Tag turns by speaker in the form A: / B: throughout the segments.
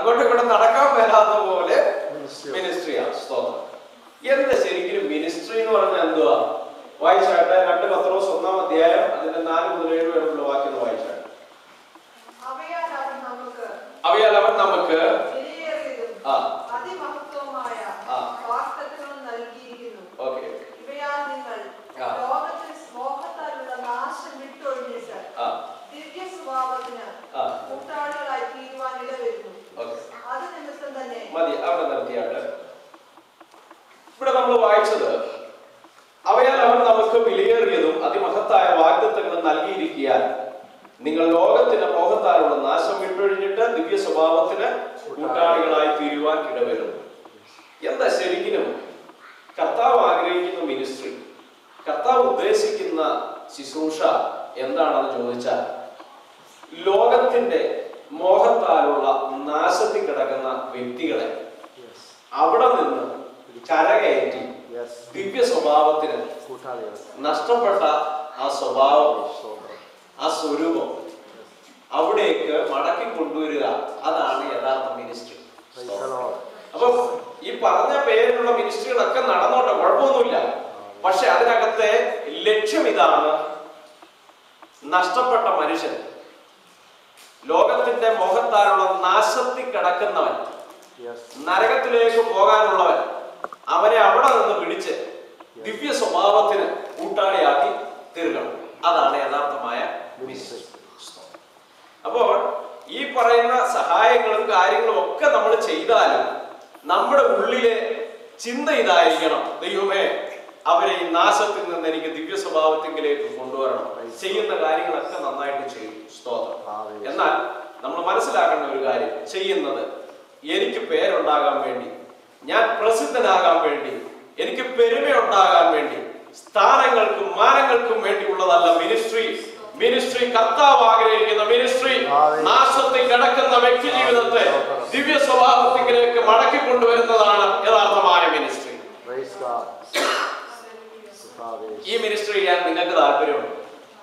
A: അങ്ങോട്ടും ഇങ്ങോട്ടും നടക്കാൻ മേലാത്ത പോലെ
B: Ministry.
A: മിനിസ്ട്രിയാണ് സ്തോത്രം എന്താ ശരിക്കും മിനിസ്ട്രി എന്ന് പറഞ്ഞാൽ എന്തുവാ വായിച്ചാട്ടെ രണ്ട് പത്രോസ് ഒന്നാം അധ്യായം അതിന്റെ നാല് മുതൽ ഏഴ് വരെയുള്ള വാക്യം വായിച്ചാട്ടെ
C: അവയാലാണ് നമുക്ക്
A: അവയാൽ അവൻ നമുക്ക്
C: വിലയേറിയതും
A: ആ.
C: അതിമഹത്വവുമായ
A: ആ.
C: വാഗ്ദത്തങ്ങളും നൽകിയിരിക്കുന്നു
A: ഓക്കെ
C: ഇവയാൽ നിങ്ങൾ
A: ആ.
C: ലോകത്തിൽ മോഹത്താലുള്ള നാശം വിട്ടൊഴിഞ്ഞിട്ട്
A: ആ
C: ദിവ്യ സ്വഭാവത്തിന്
A: ആ.
C: കൂട്ടാളികളായി തീരുവാൻ ഇടവരുന്നു
A: ഓക്കെ
C: അത് നിമിത്തം തന്നെ
A: മതി അവിടെ നിർത്തിയാട്ട് ഇവിടെ നമ്മൾ വായിച്ചത് അവയാൽ അവൻ നമുക്ക് വിലയേറിയതും അതിമഹത്തായ വാഗ്ദത്തങ്ങളും നൽകിയിരിക്കാൻ നിങ്ങൾ ലോകത്തിന്റെ മോഹത്താലുള്ള നാശം വിട്ടൊഴിഞ്ഞിട്ട് ദിവ്യ സ്വഭാവത്തിന് കൂട്ടാളികളായി തീരുവാൻ ഇടവരുന്നു എന്താ ശരിക്കും കർത്താവ് ആഗ്രഹിക്കുന്ന മിനിസ്ട്രി കർത്താവ് ഉദ്ദേശിക്കുന്ന ശുശ്രൂഷ എന്താണെന്ന് ചോദിച്ചാൽ ലോകത്തിന്റെ മോഹത്താലുള്ള നാശത്തിൽ കിടക്കുന്ന വ്യക്തികളെ
B: Yes.
A: അവിടെ നിന്ന് കരകയറ്റി
B: Yes.
A: ദിവ്യ സ്വഭാവത്തിന്
B: കൂട്ടാളികൾ.
A: നഷ്ടപ്പെട്ട ആ സ്വഭാവം
B: സ്തോത്രം.
A: ആ സ്വരൂപം അവിടേക്ക് മടക്കി കൊണ്ടുവരിക അതാണ് യഥാർത്ഥ മിനിസ്ട്രി
B: Praise the Lord.
A: അപ്പൊ ഈ പറഞ്ഞ പേരിലുള്ള മിനിസ്ട്രികളൊക്കെ നടന്നോട്ടെ കുഴപ്പമൊന്നുമില്ല പക്ഷെ അതിനകത്തെ ലക്ഷ്യം ഇതാണ് നഷ്ടപ്പെട്ട മനുഷ്യൻ ലോകത്തിന്റെ മോഹത്താലുള്ള നാശത്തിൽ കിടക്കുന്നവൻ
B: Yes.
A: നരകത്തിലേക്ക് പോകാനുള്ളവൻ അവനെ അവിടെ നിന്ന് പിടിച്ച് ദിവ്യ സ്വഭാവത്തിന് കൂട്ടാളിയാക്കി തീർക്കണം അതാണ് യഥാർത്ഥമായ മിനിസ്ട്രി അപ്പോൾ ഈ പറയുന്ന സഹായങ്ങളും കാര്യങ്ങളും ഒക്കെ നമ്മൾ ചെയ്താലും നമ്മുടെ ഉള്ളിലെ ചിന്ത ഇതായിരിക്കണം ദൈവമേ അവരെ ഈ നാശത്തിൽ നിന്ന് എനിക്ക് ദിവ്യ സ്വഭാവത്തിലേക്ക് കൊണ്ടുവരണം ചെയ്യുന്ന കാര്യങ്ങളൊക്കെ നന്നായിട്ട് ചെയ്യും സ്തോത്രം
B: Hallelujah.
A: എന്നാൽ നമ്മൾ മനസ്സിലാക്കേണ്ട ഒരു കാര്യം ചെയ്യുന്നത് എനിക്ക് പേരുണ്ടാകാൻ വേണ്ടി ഞാൻ പ്രസിദ്ധനാകാൻ വേണ്ടി എനിക്ക് പെരുമയുണ്ടാകാൻ വേണ്ടി സ്ഥാനങ്ങൾക്കും മാനങ്ങൾക്കും വേണ്ടിയുള്ളതല്ല മിനിസ്ട്രി മിനിസ്ട്രി കർത്താവ് ആഗ്രഹിക്കുന്ന മിനിസ്ട്രി
B: Hallelujah.
A: നാശത്തിൽ കിടക്കുന്ന വ്യക്തി ജീവിതത്തെ ദിവ്യ സ്വഭാവത്തിലേക്ക് മടക്കി കൊണ്ടുവരുന്നതാണ് യഥാർത്ഥമായ മിനിസ്ട്രി
B: Praise God. Hallelujah.
A: ഈ മിനിസ്ട്രി ചെയ്യാൻ നിങ്ങൾക്ക് താല്പര്യമുണ്ടോ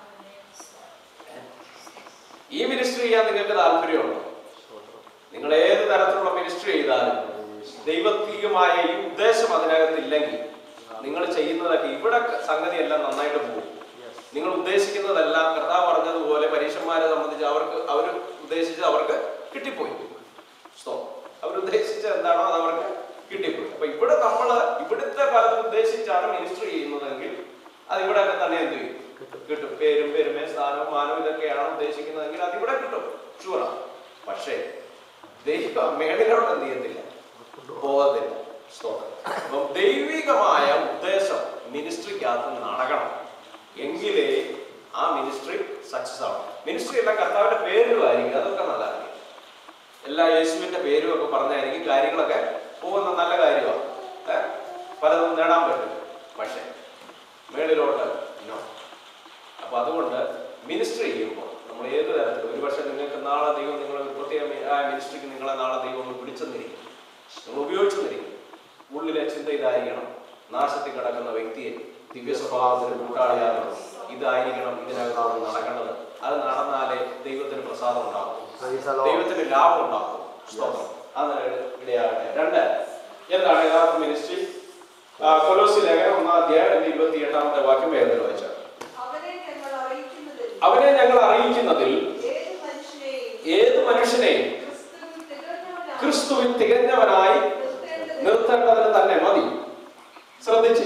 A: ഈ മിനിസ്ട്രി ചെയ്യാൻ നിങ്ങൾക്ക് താല്പര്യമുണ്ടോ
B: സ്തോത്രം.
A: നിങ്ങൾ ഏത് തരത്തിലുള്ള മിനിസ്ട്രി ചെയ്താലും ദൈവത്തികമായ ഈ ഉദ്ദേശം അതിനകത്തില്ലെങ്കിൽ നിങ്ങൾ ചെയ്യുന്നതൊക്കെ ഇവിടെ സംഗതി എല്ലാം നന്നായിട്ട് പോകും
B: Yes.
A: നിങ്ങൾ ഉദ്ദേശിക്കുന്നതെല്ലാം കർത്താവ് പറഞ്ഞതുപോലെ പരീക്ഷന്മാരെ സംബന്ധിച്ച് അവർക്ക് അവർ ഉദ്ദേശിച്ചത് അവർക്ക് കിട്ടിപ്പോയി സോ അവർ ഉദ്ദേശിച്ച എന്താണോ അത് അവർക്ക് കിട്ടിപ്പോയി അപ്പൊ ഇവിടെ നമ്മൾ ഇവിടുത്തെ പലതും ഉദ്ദേശിച്ചാണ് മിനിസ്ട്രി ചെയ്യുന്നതെങ്കിൽ അത് ഇവിടെ ഒക്കെ തന്നെ എന്ത് ചെയ്യും കിട്ടും പേരും പെരുമേ സ്ഥാനവും മാനവും ഇതൊക്കെയാണ് ഉദ്ദേശിക്കുന്നതെങ്കിൽ അത് ഇവിടെ കിട്ടും ഷുവറാണ് പക്ഷേ ദൈവം മേളിലോട്ട് എന്ത് ചെയ്യത്തില്ല പോകത്തില്ല സ്തോത്രം അപ്പം ദൈവികമായ ഉദ്ദേശം മിനിസ്ട്രിക്കകത്ത് നടക്കണം എങ്കിലേ ആ മിനിസ്ട്രി സക്സസ് ആവും മിനിസ്ട്രി എല്ലാം കർത്താവിന്റെ പേരിലുമായിരിക്കും അതൊക്കെ നല്ലതായിരിക്കും എല്ലാ യേശുവിന്റെ പേരും ഒക്കെ പറഞ്ഞായിരിക്കും കാര്യങ്ങളൊക്കെ പോകുന്ന നല്ല കാര്യമാണ് ഏ? പലതും നേടാൻ പറ്റും പക്ഷേ മേളിലോട്ട് നോ അപ്പൊ അതുകൊണ്ട് മിനിസ്ട്രി ചെയ്യുമ്പോൾ നമ്മൾ ഏത് തരത്തിൽ ഒരുപക്ഷെ നിങ്ങൾക്ക് നാളെ ദൈവം നിങ്ങളെ ഒരു പ്രത്യേക മി- ആ മിനിസ്ട്രിക്ക് നിങ്ങളെ നാളെ ദൈവം ഒന്ന് പിടിച്ചെന്നിരിക്കും നിങ്ങൾ ഉപയോഗിച്ചെന്നിരിക്കും ഉള്ളിലെ ചിന്ത ഇതായിരിക്കണം നാശത്തിൽ കിടക്കുന്ന വ്യക്തിയെ ദിവ്യ സ്വഭാവത്തിന് കൂട്ടാളിയാകണം ഇതായിരിക്കണം ഇതിനകത്ത് നടക്കേണ്ടത് അത് നടന്നാലേ ദൈവത്തിന് പ്രസാദം ഉണ്ടാകും
B: Praise the Lord.
A: ദൈവത്തിന് ലാഭം ഉണ്ടാകും സ്തോത്രം അത് ഇടയാകട്ടെ രണ്ട് എന്താണ് യഥാർത്ഥ മിനിസ്ട്രി കൊലോസി ലേഖനം ഒന്നാം അധ്യായം ഇരുപത്തി എട്ടാമത്തെ വാക്യം വേദന വായിച്ചാൽ
C: അവരെ ഞങ്ങൾ അറിയിക്കുന്നതിൽ
A: അവനെ ഞങ്ങൾ അറിയിക്കുന്നതിൽ
C: ഏത് മനുഷ്യനെയും
A: ഏത് മനുഷ്യനെയും
C: ക്രിസ്തുവിൽ തികഞ്ഞവനായി
A: ക്രിസ്തുവിൽ തികഞ്ഞവനായി
C: നിർത്തേണ്ടതിന്
A: നിർത്തേണ്ടതിന് തന്നെ മതി ശ്രദ്ധിച്ച്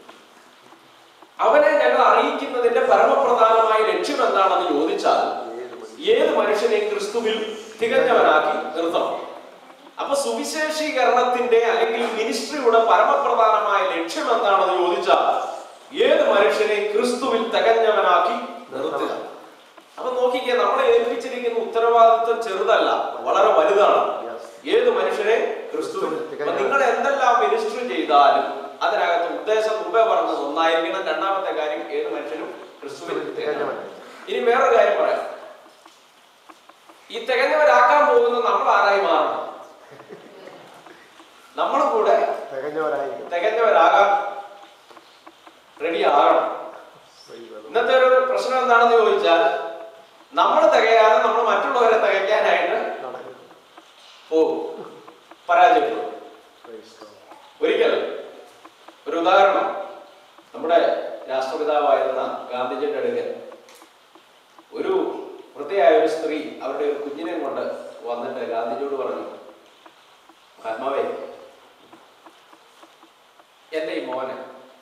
A: അവനെ ഞങ്ങൾ അറിയിക്കുന്നതിന്റെ പരമപ്രധാനമായ ലക്ഷ്യം എന്താണെന്ന് ചോദിച്ചാൽ
B: ഏത് മനുഷ്യൻ-
A: ഏത് മനുഷ്യനെയും ക്രിസ്തുവിൽ തികഞ്ഞവനാക്കി നിർത്തണം അപ്പൊ സുവിശേഷീകരണത്തിന്റെ അല്ലെങ്കിൽ മിനിസ്ട്രിയുടെ പരമപ്രധാനമായ ലക്ഷ്യം എന്താണെന്ന് ചോദിച്ചാൽ ഏത് മനുഷ്യനെയും ക്രിസ്തുവിൽ തികഞ്ഞവനാക്കി നിർത്തുക അപ്പൊ നോക്കിക്കേ നമ്മളെ ഏൽപ്പിച്ചിരിക്കുന്ന ഉത്തരവാദിത്വം ചെറുതല്ല വളരെ വലുതാണ്
B: Yes.
A: ഏത് മനുഷ്യനെ ക്രിസ്തുവിൽ അപ്പൊ നിങ്ങൾ എന്തെല്ലാം മിനിസ്ട്രി ചെയ്താലും അതിനകത്ത് ഉദ്ദേശം മുമ്പേ പറഞ്ഞത് ഒന്നായിരിക്കണം രണ്ടാമത്തെ കാര്യം ഏത് മനുഷ്യനും ക്രിസ്തുവിൽ തികഞ്ഞവൻ ഇനി വേറൊരു കാര്യം പറയാം ഈ തികഞ്ഞവരാക്കാൻ പോകുന്ന നമ്മൾ ആരായി മാറണം നമ്മളും കൂടെ
B: തികഞ്ഞവരായിരിക്കും
A: തികഞ്ഞവരാകാൻ റെഡി ആകണം
B: Praise the Lord.
A: ഇന്നത്തെ ഒരു പ്രശ്നം എന്താണെന്ന് ചോദിച്ചാൽ നമ്മൾ തികയാതെ നമ്മൾ മറ്റുള്ളവരെ തികയ്ക്കാനായിട്ട്
B: നടക്കും.
A: പോകും പരാജയപ്പെടും
B: Praise God.
A: ഒരിക്കൽ ഒരു ഉദാഹരണം നമ്മുടെ രാഷ്ട്രപിതാവായിരുന്ന ഗാന്ധിജിയുടെ അടുക്കൽ ഒരു വൃത്തിയായ ഒരു സ്ത്രീ അവരുടെ ഒരു കുഞ്ഞിനെ കൊണ്ട് വന്നിട്ട് ഗാന്ധിജിയോട് പറഞ്ഞു ആത്മാവേ എന്റെ ഈ മോന്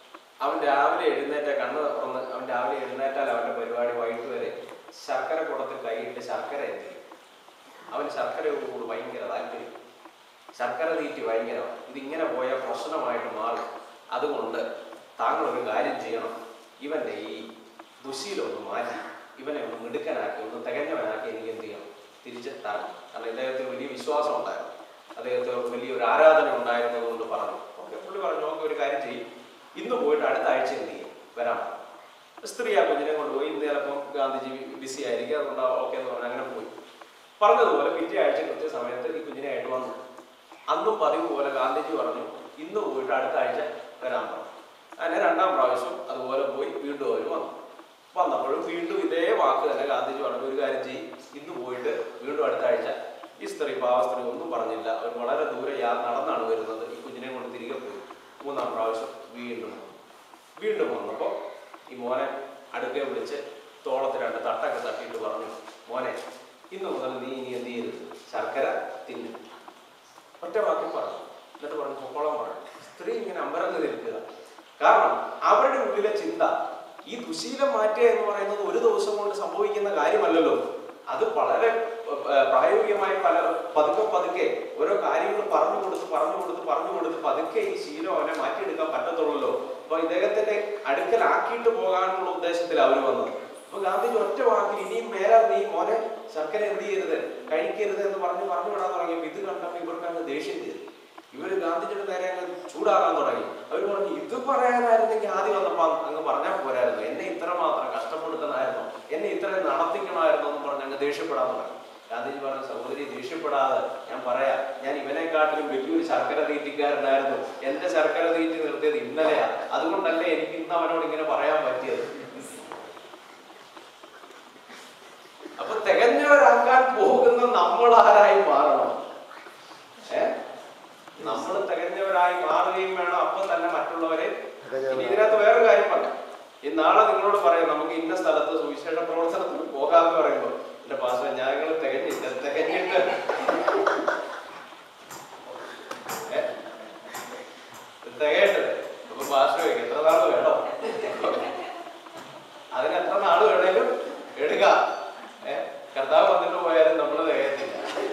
A: അവൻ രാവിലെ എഴുന്നേറ്റ കണ്ണ് തുറന്ന് അവൻ രാവിലെ എഴുന്നേറ്റാൽ അവന്റെ പരിപാടി വൈകിട്ട് വരെ ശർക്കര കുടത്തിൽ കൈയിട്ട് ശർക്കര എത്തി അവന് ശർക്കരയോട് കൂടി ഭയങ്കര താല്പര്യം ശർക്കര തീറ്റി ഭയങ്കരമാണ് ഇതിങ്ങനെ പോയ പ്രശ്നമായിട്ട് മാറും അതുകൊണ്ട് താങ്കൾ ഒരു കാര്യം ചെയ്യണം ഇവന്റെ ഈ ദുശീലം ഒന്ന് മാറ്റി ഇവനെ ഒന്ന് മിടുക്കനാക്കി ഒന്ന് തികഞ്ഞവനാക്കി എനിക്ക് എന്ത് ചെയ്യണം തിരിച്ച് തരണം കാരണം ഇദ്ദേഹത്തിന് വലിയ വിശ്വാസം ഉണ്ടായിരുന്നു അദ്ദേഹത്തിന് വലിയൊരു ആരാധന ഉണ്ടായിരുന്നത് കൊണ്ട് പറഞ്ഞു ഓക്കെ പുള്ളി പറഞ്ഞു നോക്കി ഒരു കാര്യം ചെയ്യും ഇന്ന് പോയിട്ട് അടുത്ത ആഴ്ച എന്ത് ചെയ്യും വരാം സ്ത്രീ ആ കുഞ്ഞിനെ കൊണ്ടുപോയി ഇന്ന് ചിലപ്പം ഗാന്ധിജി ബിസി ആയിരിക്കും അതുകൊണ്ട് ഓക്കെ എന്ന് പറഞ്ഞ് അങ്ങനെ പോയി പറഞ്ഞതുപോലെ പിറ്റേ ആഴ്ച കൃത്യ സമയത്ത് ഈ കുഞ്ഞിനായിട്ട് വന്നു അന്നും പതിവ് പോലെ ഗാന്ധിജി പറഞ്ഞു ഇന്ന് പോയിട്ട് അടുത്ത ആഴ്ച വരാൻ പറഞ്ഞു അങ്ങനെ രണ്ടാം പ്രാവശ്യം അതുപോലെ പോയി വീണ്ടും അവർ വന്നു വന്നപ്പോഴും വീണ്ടും ഇതേ വാക്ക് തന്നെ ഗാന്ധിജി പറഞ്ഞു ഒരു കാര്യം ചെയ്യും ഇന്ന് പോയിട്ട് വീണ്ടും അടുത്ത ആഴ്ച ഈ സ്ത്രീ പാവ സ്ത്രീ ഒന്നും പറഞ്ഞില്ല അവർ വളരെ ദൂരെ യാ നടന്നാണ് വരുന്നത് ഈ കുഞ്ഞിനെ കൊണ്ട് തിരികെ പോയി മൂന്നാം പ്രാവശ്യം വീണ്ടും വന്നു. വീണ്ടും വന്നപ്പോൾ ഈ മോനെ അടുക്കെ വിളിച്ച് തോളത്ത് രണ്ട് തട്ടൊക്കെ തട്ടിയിട്ട് പറഞ്ഞു മോനെ ഇന്ന് മുതൽ നീ ഇനി എന്ത് ചെയ്യരുത് ശർക്കര തിന്നു ഒറ്റ വാക്കിൽ പറഞ്ഞു എന്നിട്ട് പറഞ്ഞു പൊക്കോളം പറഞ്ഞു സ്ത്രീ ഇങ്ങനെ അമ്പരന്ന് നിൽക്കുക കാരണം അവരുടെ ഉള്ളിലെ ചിന്ത ഈ ദുശീലം മാറ്റുക എന്ന് പറയുന്നത് ഒരു ദിവസം കൊണ്ട് സംഭവിക്കുന്ന കാര്യമല്ലല്ലോ അത് വളരെ ഏർ, പ്രായോഗികമായി പല പതുക്കെ പതുക്കെ ഓരോ കാര്യങ്ങൾ പറഞ്ഞു കൊടുത്ത് പറഞ്ഞു കൊടുത്ത് പറഞ്ഞു കൊടുത്ത് പതുക്കെ ഈ ശീലം അവനെ മാറ്റിയെടുക്കാൻ പറ്റത്തുള്ളല്ലോ അപ്പൊ ഇദ്ദേഹത്തിന്റെ അടുക്കലാക്കിയിട്ട് പോകാനുള്ള ഉദ്ദേശത്തിൽ അവർ വന്നത് അപ്പൊ ഗാന്ധിജി ഒറ്റ വാക്കിൽ ഇനിയും മേലാൽ നീ മോനെ ശർക്കര എന്ത് ചെയ്യരുത് കഴിക്കരുത് എന്ന് പറഞ്ഞ് പറഞ്ഞു വിടാൻ തുടങ്ങിയപ്പോൾ ഇത് കണ്ടപ്പോൾ ഇവർക്ക് അങ്ങ് ദേഷ്യം ചെയ്തു ഇവര് ഗാന്ധിജിയുടെ നേരെ അങ്ങ് ചൂടാകാൻ തുടങ്ങി അവർ പറഞ്ഞു ഇത് പറയാനായിരുന്നെങ്കിൽ ആദ്യം വന്നപ്പോ അങ്ങ് പറഞ്ഞാൽ പോരായിരുന്നു എന്നെ ഇത്ര മാത്രം കഷ്ടപ്പെടുത്തണമായിരുന്നു എന്നെ ഇത്രയും നടത്തിക്കണമായിരുന്നു എന്ന് പറഞ്ഞ് അങ്ങ് ദേഷ്യപ്പെടാൻ തുടങ്ങി ഗാന്ധിജി പറഞ്ഞു സഹോദരി ദേഷ്യപ്പെടാതെ ഞാൻ പറയാം ഞാൻ ഇവനെക്കാട്ടിലും വലിയൊരു ശർക്കര തീറ്റിക്കാരനായിരുന്നു എന്റെ ശർക്കര തീറ്റി നിർത്തിയത് ഇന്നലെയാ അതുകൊണ്ടല്ലേ എനിക്ക് ഇന്ന് അവനോട് ഇങ്ങനെ പറയാൻ പറ്റിയത് അപ്പൊ തികഞ്ഞവരാക്കാൻ പോകുന്ന നമ്മൾ ആരായി മാറണം ഏ നമ്മൾ തികഞ്ഞവരായി മാറുകയും വേണം അപ്പൊ തന്നെ മറ്റുള്ളവരെ ഇനി ഇതിനകത്ത് വേറൊരു കാര്യം പറയാം ഈ നാളെ നിങ്ങളോട് പറയാം നമുക്ക് ഇന്ന സ്ഥലത്ത് സുവിശേഷ പ്രവർത്തനത്തിന് പോകാന്ന് പറയുമ്പോൾ എന്റെ പാസ്റ്റർ ഞങ്ങൾ തികഞ്ഞില്ല തികഞ്ഞിട്ട് ഏ? തികയട്ടെ അപ്പൊ പാസ്റ്റർ ചോദിക്കും, എത്ര നാള് വേണോ അതിന് എത്ര നാള് വേണേലും എടുക്കാം ഏ കർത്താവ് വന്നിട്ട് പോയാലും നമ്മൾ തികയത്തില്ല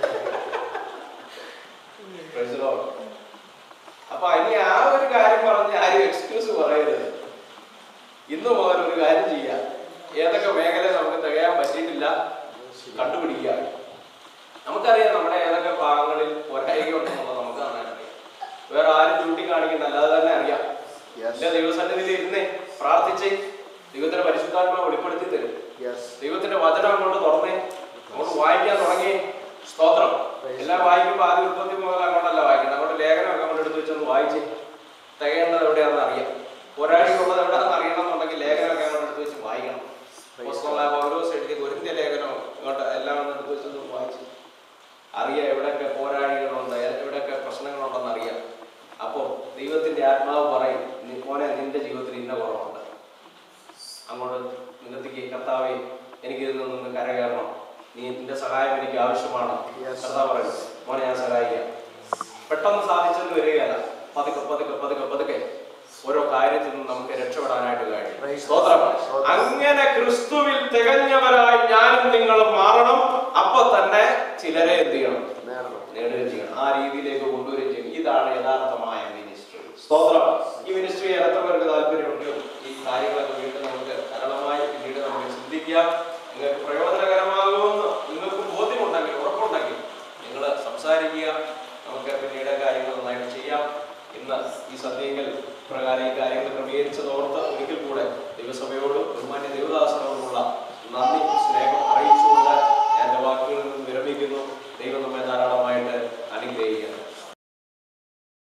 A: Praise the Lord. അപ്പൊ ഇനി ആ ഒരു കാര്യം പറഞ്ഞ് ആരും എക്സ്ക്യൂസ് പറയരുത് ഇന്ന് മുതൽ ഒരു കാര്യം ചെയ്യാം ഏതൊക്കെ മേഖല നമുക്ക് തികയാൻ പറ്റിയിട്ടില്ല കണ്ടുപിടിക്കുക നമുക്കറിയാം നമ്മുടെ ഏതൊക്കെ ഭാഗങ്ങളിൽ പോരായിക ഉണ്ടെന്നുള്ളത് നമുക്ക് നന്നായിട്ട് വേറെ ആരും ചൂണ്ടിക്കാണിക്കണ്ട അല്ലാതെ തന്നെ അറിയാം
B: Yes.
A: എന്റെ ദൈവസന്നിധിയിൽ ഇരുന്നേ പ്രാർത്ഥിച്ച് ദൈവത്തിന്റെ പരിശുദ്ധാത്മാവ് വെളിപ്പെടുത്തി തരും
B: Yes.
A: ദൈവത്തിന്റെ വചനം അങ്ങോട്ട് തുറന്നേ അങ്ങോട്ട് വായിക്കാൻ തുടങ്ങി സ്തോത്രം എല്ലാം വായിക്കുമ്പോൾ ആദ്യം ഉൽപ്പത്തി മുതൽ അങ്ങോട്ടല്ല വായിക്കുന്നത് അങ്ങോട്ട് ലേഖനമൊക്കെ അങ്ങോട്ട് എടുത്ത് വെച്ചൊന്ന് വായിച്ച് തികയേണ്ടത് എവിടെയാണെന്ന് അറിയാം പോരാളികളുള്ളത് എവിടെയാണെന്ന് അറിയണമെന്നുണ്ടെങ്കിൽ ലേഖനമൊക്കെ അങ്ങോട്ട് എടുത്ത് വെച്ച് വായിക്കണം പുസ്തകങ്ങളെ പൗരോസ് എഴുതിയ ഗുരുന്ത്യ ലേഖനോ ഇങ്ങോട്ട് എല്ലാം ഒന്ന് എടുത്ത് വെച്ചൊന്ന് വായിച്ച് അറിയാം എവിടെയൊക്കെ പോരാളികളുണ്ട് എവിടെയൊക്കെ പ്രശ്നങ്ങളുണ്ടെന്ന് അറിയാം അപ്പോൾ ദൈവത്തിന്റെ ആത്മാവ് പറയും "നീ മോനെ നിന്റെ ജീവിതത്തിൽ ഇന്ന കുറവുണ്ട് അങ്ങോട്ട് നിങ്ങത്തിക്ക് കർത്താവെ എനിക്ക് ഇതിൽ നിന്ന് കരകയറണം നീ നിന്റെ സഹായം എനിക്ക് ആവശ്യമാണ്
B: Yes.
A: കർത്താവ് പറയും മോനെ ഞാൻ സഹായിക്കാം പെട്ടെന്ന് സാധിച്ചെന്ന് വരികയല്ല പതുക്കെ പതുക്കെ പതുക്കെ പതുക്കെ ഓരോ കാര്യത്തിൽ നിന്നും നമുക്ക് രക്ഷപ്പെടാനായിട്ട് കഴിയും
B: Praise
A: സ്തോത്രം
B: God.
A: അങ്ങനെ ക്രിസ്തുവിൽ തികഞ്ഞവരായി ഞാനും നിങ്ങളും മാറണം അപ്പൊ തന്നെ ചിലരെ എന്ത് ചെയ്യണം
B: നേടണം.
A: നേടുകയും ചെയ്യണം ആ രീതിയിലേക്ക് കൊണ്ടുവരികയും ചെയ്യും ഇതാണ് യഥാർത്ഥമായ മിനിസ്ട്രി സ്തോത്രം ഈ മിനിസ്ട്രി എത്ര പേർക്ക് താല്പര്യമുണ്ട് ഈ കാര്യങ്ങളൊക്കെ വീണ്ടും നമുക്ക് ധാരാളമായി പിന്നീട് നമുക്ക് ചിന്തിക്കാം നിങ്ങൾക്ക് പ്രയോജനകരമാകുമെന്ന് നിങ്ങൾക്ക് ബോധ്യമുണ്ടെങ്കിൽ ഉറപ്പുണ്ടെങ്കിൽ നിങ്ങൾ സംസാരിക്കുക നമുക്ക് പിന്നീട് കാര്യങ്ങൾ നന്നായിട്ട് ചെയ്യാം ഇന്ന് ഈ സദ്യകൾ പ്രകാരം ഈ കാര്യങ്ങൾ ക്രമീകരിച്ചതോർത്ത് ഒരിക്കൽ കൂടെ ദൈവസഭയോടും ബഹുമാന്യ ദേവദാസനോടുമുള്ള നന്ദി സ്നേഹം